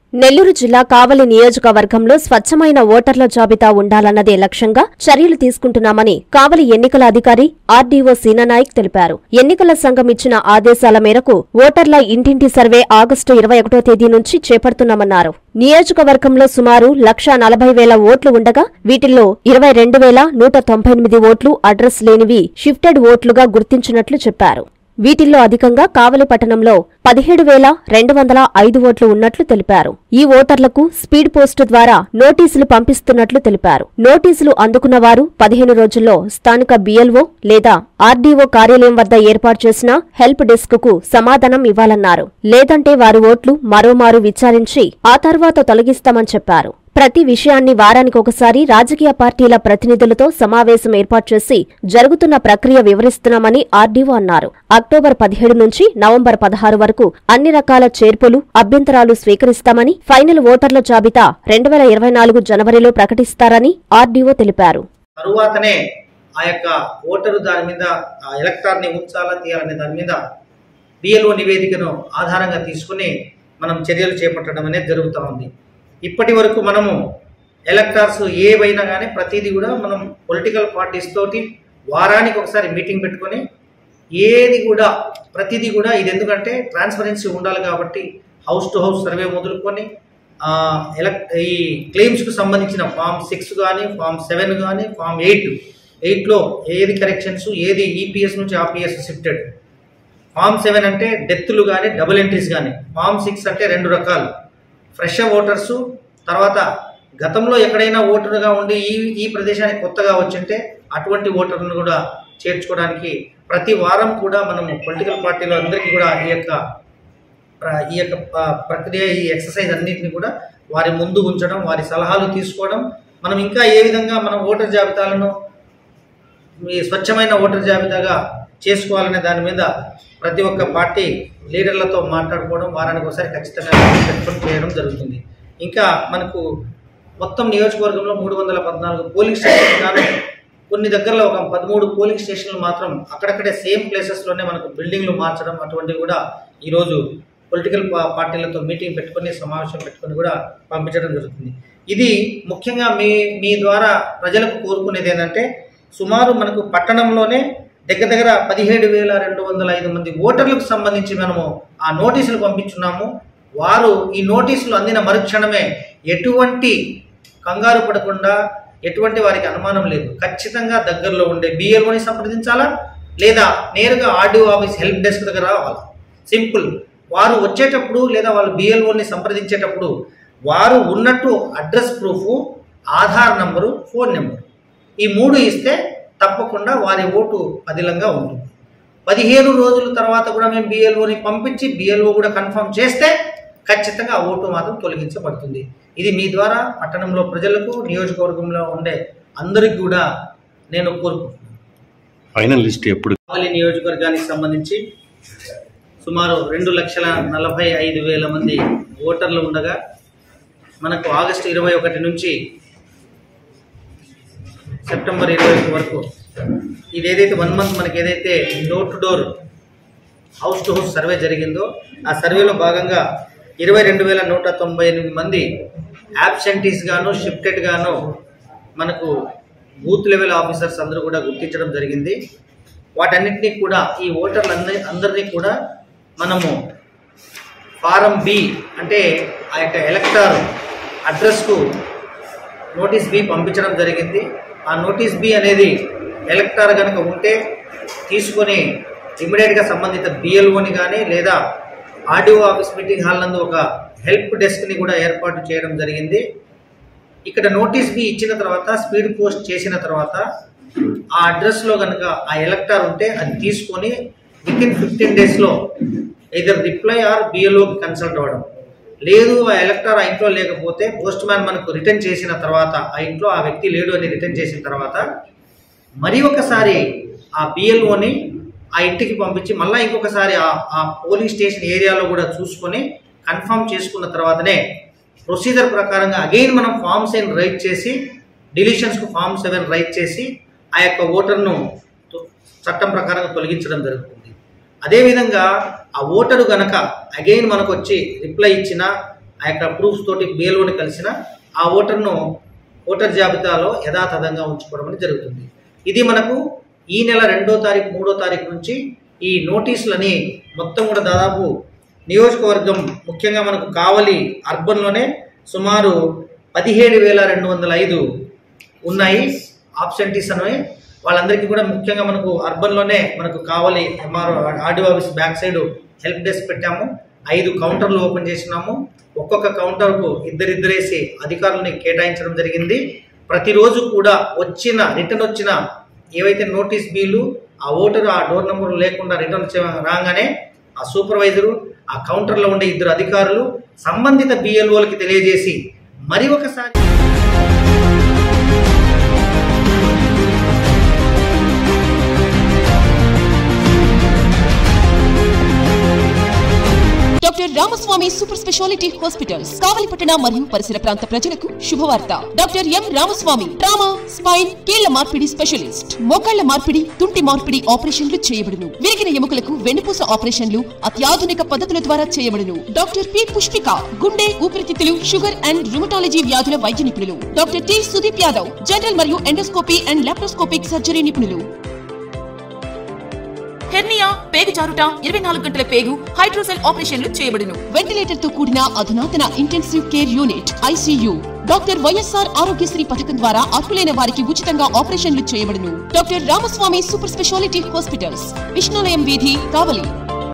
నెల్లూరు జిల్లా కావలి నియోజకవర్గంలో స్వచ్ఛమైన ఓటర్ల జాబితా ఉండాలన్నదే లక్ష్యంగా చర్యలు తీసుకుంటున్నామని కావలి ఎన్నికల అధికారి ఆర్డీఓ సీనానాయక్ తెలిపారు ఎన్నికల సంఘం ఇచ్చిన ఆదేశాల మేరకు ఓటర్ల ఇంటింటి సర్వే ఆగస్టు ఇరవై ఒకటో తేదీ నుంచి చేపడుతున్నామన్నారు నియోజకవర్గంలో సుమారు లక్ష నలభై వేల ఓట్లు ఉండగా వీటిల్లో ఇరవై రెండు వేల నూట తొంభై ఎనిమిది ఓట్లు అడ్రస్ లేనివి షిఫ్టెడ్ ఓట్లుగా గుర్తించినట్లు చెప్పారు వీటిల్లో అధికంగా కావలి పట్టణంలో పదిహేడు వేల రెండు వందల ఐదు ఓట్లు ఉన్నట్లు తెలిపారు ఈ ఓటర్లకు స్పీడ్ పోస్టు ద్వారా నోటీసులు పంపిస్తున్నట్లు తెలిపారు నోటీసులు అందుకున్న వారు పదిహేను రోజుల్లో స్థానిక బీఎల్ఓ లేదా ఆర్డీఓ కార్యాలయం వద్ద ఏర్పాటు చేసిన హెల్ప్ డెస్క్ కు సమాధానం ఇవ్వాలన్నారు లేదంటే వారి ఓట్లు మరోమారు విచారించి ఆ తర్వాత తొలగిస్తామని చెప్పారు ప్రతి విషయాన్ని వారానికి ఒకసారి రాజకీయ పార్టీల ప్రతినిధులతో సమావేశం ఏర్పాటు చేసి జరుగుతున్న ప్రక్రియ వివరిస్తున్నామని ఆర్డీఓ అన్నారు అక్టోబర్ పదిహేడు నుంచి నవంబర్ పదహారు వరకు అన్ని రకాల చేర్పులు అభ్యంతరాలు స్వీకరిస్తామని ఫైనల్ ఓటర్ల జాబితా రెండు వేల ఇరవై నాలుగు జనవరిలో ప్రకటిస్తారని ఆర్డీఓ తెలిపారు తరువాతనే ఆ యొక్క ఓటరు దాని మీద ఆ ఎలక్టార్ని ఉంచాలా తీయాలనే దాని మీద బిఎల్ఓ నివేదికను ఆధారంగా తీసుకుని మనం చర్యలు చేపట్టడం అనేది జరుగుతూ ఉంది ఇప్పటి వరకు మనము ఎలక్టార్స్ ఏవైనా కానీ ప్రతిదీ కూడా మనం పొలిటికల్ పార్టీస్ తోటి వారానికి ఒకసారి మీటింగ్ పెట్టుకొని ఏది కూడా ప్రతిదీ కూడా ఇది ఎందుకంటే ట్రాన్స్పరెన్సీ ఉండాలి కాబట్టి హౌస్ టు హౌస్ సర్వే మొదలుకొని ఆ, ఎలక్ ఈ క్లెయిమ్స్కు సంబంధించిన ఫామ్ సిక్స్ కానీ ఫామ్ సెవెన్ కానీ ఫామ్ ఎయిట్ ఎయిట్లో ఏది కరెక్షన్స్ ఏది ఈపీఎస్ నుంచి ఆర్పిఎస్ షిఫ్టెడ్ ఫామ్ సెవెన్ అంటే డెత్లు కానీ డబుల్ ఎంట్రీస్ కానీ ఫామ్ సిక్స్ అంటే రెండు రకాలు ఫ్రెష్ ఓటర్స్ తర్వాత గతంలో ఎక్కడైనా ఓటర్గా ఉండి ఈ ఈ ప్రదేశానికి కొత్తగా వచ్చింటే అటువంటి ఓటర్లను కూడా చేర్చుకోవడానికి ప్రతి వారం కూడా మనము పొలిటికల్ పార్టీలో అందరికీ కూడా ఈ యొక్క ప్ర- ఈ యొక్క ప- ప్రక్రియ ఈ ఎక్సర్సైజ్ అన్నింటినీ కూడా వారి ముందు ఉంచడం వారి సలహాలు తీసుకోవడం మనం ఇంకా ఏ విధంగా మనం ఓటర్ జాబితాలను ఈ స్వచ్ఛమైన ఓటర్ జాబితాగా చేసుకోవాలనే దాని మీద ప్రతి ఒక్క పార్టీ లీడర్లతో మాట్లాడుకోవడం వారానికి ఒకసారి ఖచ్చితంగా పెట్టుకొని చేయడం జరుగుతుంది ఇంకా మనకు మొత్తం నియోజకవర్గంలో మూడు వందల పద్నాలుగు పోలింగ్ స్టేషన్ గాను కొన్ని దగ్గరలో ఒక పదమూడు పోలింగ్ స్టేషన్లు మాత్రం అక్కడక్కడే సేమ్ ప్లేసెస్లోనే మనకు బిల్డింగ్లు మార్చడం అటువంటివి కూడా ఈరోజు పొలిటికల్ పా- పార్టీలతో మీటింగ్ పెట్టుకొని సమావేశం పెట్టుకొని కూడా పంపించడం జరుగుతుంది ఇది ముఖ్యంగా మీ మీ ద్వారా ప్రజలకు కోరుకునేది ఏంటంటే సుమారు మనకు పట్టణంలోనే దగ్గర దగ్గర పదిహేడు వేల రెండు వందల ఐదు మంది ఓటర్లకు సంబంధించి మనము ఆ నోటీసులు పంపించున్నాము వారు ఈ నోటీసులు అందిన మరుక్షణమే ఎటువంటి కంగారు పడకుండా ఎటువంటి వారికి అనుమానం లేదు ఖచ్చితంగా దగ్గరలో ఉండే బిఎల్ఓని సంప్రదించాలా లేదా నేరుగా ఆర్డీఓ ఆఫీస్ హెల్ప్ డెస్క్ దగ్గర రావాలా సింపుల్ వారు వచ్చేటప్పుడు లేదా వాళ్ళు బిఎల్ఓని సంప్రదించేటప్పుడు వారు ఉన్నట్టు address proof Aadhaar number phone number ఈ మూడు ఇస్తే తప్పకుండా వారి ఓటు పదిలంగా ఉంటుంది పదిహేను రోజుల తర్వాత కూడా మేము బిఎల్ఓని పంపించి బిఎల్ఓ కూడా కన్ఫర్మ్ చేస్తే ఖచ్చితంగా ఆ ఓటు మాత్రం తొలగించబడుతుంది ఇది మీ ద్వారా పట్టణంలో ప్రజలకు నియోజకవర్గంలో ఉండే అందరికి కూడా నేను కోరుకుంటున్నాను ఫైనల్ లిస్ట్ ఎప్పుడు కావలి నియోజకవర్గానికి సంబంధించి సుమారు రెండు లక్షల నలభై ఐదు వేల మంది ఓటర్లు ఉండగా మనకు ఆగస్టు ఇరవై ఒకటి నుంచి సెప్టెంబర్ ఇరవై ఒకటి వరకు ఇది ఏదైతే వన్ మంత్ మనకి ఏదైతే door to door house to house survey జరిగిందో ఆ సర్వేలో భాగంగా ఇరవై రెండు వేల నూట తొంభై ఎనిమిది మంది యాబ్సెంటీస్ గాను షిఫ్టెడ్ గాను మనకు బూత్ లెవెల్ ఆఫీసర్స్ అందరూ కూడా గుర్తించడం జరిగింది వాటన్నిటినీ కూడా ఈ ఓటర్లు అందరి అందరినీ కూడా మనము ఫారం బి అంటే ఆ యొక్క ఎలక్టార్ అడ్రస్కు నోటీస్ బి పంపించడం జరిగింది ఆ నోటీస్ బి అనేది ఎలక్టార్ కనుక ఉంటే తీసుకొని ఇమీడియట్గా సంబంధిత బిఎల్ఓని కానీ లేదా ఆర్డీఓ ఆఫీస్ మీటింగ్ హాల్ నందు ఒక హెల్ప్ డెస్క్ని కూడా ఏర్పాటు చేయడం జరిగింది ఇక్కడ నోటీస్ బి ఇచ్చిన తర్వాత స్పీడ్ పోస్ట్ చేసిన తర్వాత ఆ అడ్రస్లో కనుక ఆ ఎలక్టార్ ఉంటే అది తీసుకొని విత్ ఇన్ ఫిఫ్టీన్ డేస్లో ఇదర్ రిప్లై ఆర్ బిఎల్ఓకి కన్సల్ట్ అవ్వడం లేదు ఆ ఎలక్టార్ ఆ ఇంట్లో లేకపోతే పోస్ట్ మ్యాన్ మనకు రిటర్న్ చేసిన తర్వాత ఆ ఇంట్లో ఆ వ్యక్తి లేడు అని రిటర్న్ చేసిన తర్వాత మరి ఒకసారి ఆ బిఎల్ఓని ఆ ఇంటికి పంపించి మళ్ళీ ఇంకొకసారి ఆ ఆ పోలింగ్ స్టేషన్ ఏరియాలో కూడా చూసుకొని కన్ఫర్మ్ చేసుకున్న తర్వాతనే ప్రొసీజర్ ప్రకారంగా అగైన్ మనం ఫామ్ సెవెన్ రైట్ చేసి డిలీషన్స్కు ఫామ్ సెవెన్ రైట్ చేసి ఆ యొక్క ఓటర్ను తొ- చట్టం ప్రకారంగా తొలగించడం జరుగుతుంది అదేవిధంగా ఆ ఓటరు గనక అగైన్ మనకు వచ్చి రిప్లై ఇచ్చినా ఆ యొక్క ప్రూఫ్స్ తోటి బిఎల్ఓని కలిసిన ఆ ఓటర్ను ఓటర్ జాబితాలో యథాతథంగా ఉంచుకోవడం అనేది జరుగుతుంది ఇది మనకు ఈ నెల రెండో తారీఖు మూడో తారీఖు నుంచి ఈ నోటీసులని మొత్తం కూడా దాదాపు నియోజకవర్గం ముఖ్యంగా మనకు కావలి అర్బన్లోనే సుమారు పదిహేడు వేల రెండు వందల ఐదు ఉన్నాయి ఆబ్సెంటీస్ అనేవి వాళ్ళందరికీ కూడా ముఖ్యంగా మనకు అర్బన్లోనే మనకు కావాలి MRO RDO office back side help desk పెట్టాము ఐదు కౌంటర్లు ఓపెన్ చేసినాము ఒక్కొక్క కౌంటర్కు ఇద్దరిద్దరేసి అధికారులని కేటాయించడం జరిగింది ప్రతిరోజు కూడా వచ్చిన రిటర్న్ వచ్చిన ఏవైతే నోటీస్ బిల్లు ఆ ఓటరు ఆ డోర్ నెంబర్ లేకుండా రిటర్న్ చే- రాగానే ఆ సూపర్వైజరు ఆ కౌంటర్లో ఉండే ఇద్దరు అధికారులు సంబంధిత బిఎల్ఓలకి తెలియజేసి మరి ఒకసారి doctor Ramaswamy super speciality hospitals కావలిపట్టణ మరియు పరిసర ప్రాంత ప్రజలకు శుభవార్త doctor M Ramaswamy trauma spine కీళ్ల మార్పిడి స్పెషలిస్ట్ మోకాళ్ల మార్పిడి తుంటి మార్పిడి ఆపరేషన్లు చేయబడును విరిగిన ఎముకలకు వెన్నుపూస ఆపరేషన్లు అత్యాధునిక పద్ధతుల ద్వారా చేయబడును డాక్టర్ పి పుష్పిక గుండె ఊపిరితిత్తులు షుగర్ అండ్ రుమటాలజీ వ్యాధుల వైద్య నిపుణులు doctor T Sudeep Yadav general మరియు ఎండోస్కోపీ అండ్ లాప్రోస్కోపిక్ సర్జరీ నిపుణులు హెర్నియా పేగు జారుట ఇరవై నాలుగు గంటల పేగు హైడ్రోసెల్ ఆపరేషన్లు చేయబడును వెంటిలేటర్ తో కూడిన అధునాతన intensive care unit ICU doctor YSR Aarogyasri పథకం ద్వారా అర్హులైన వారికి ఉచితంగా ఆపరేషన్లు చేయబడును doctor Ramaswamy super speciality hospitals విష్ణులయం వీధి కావలి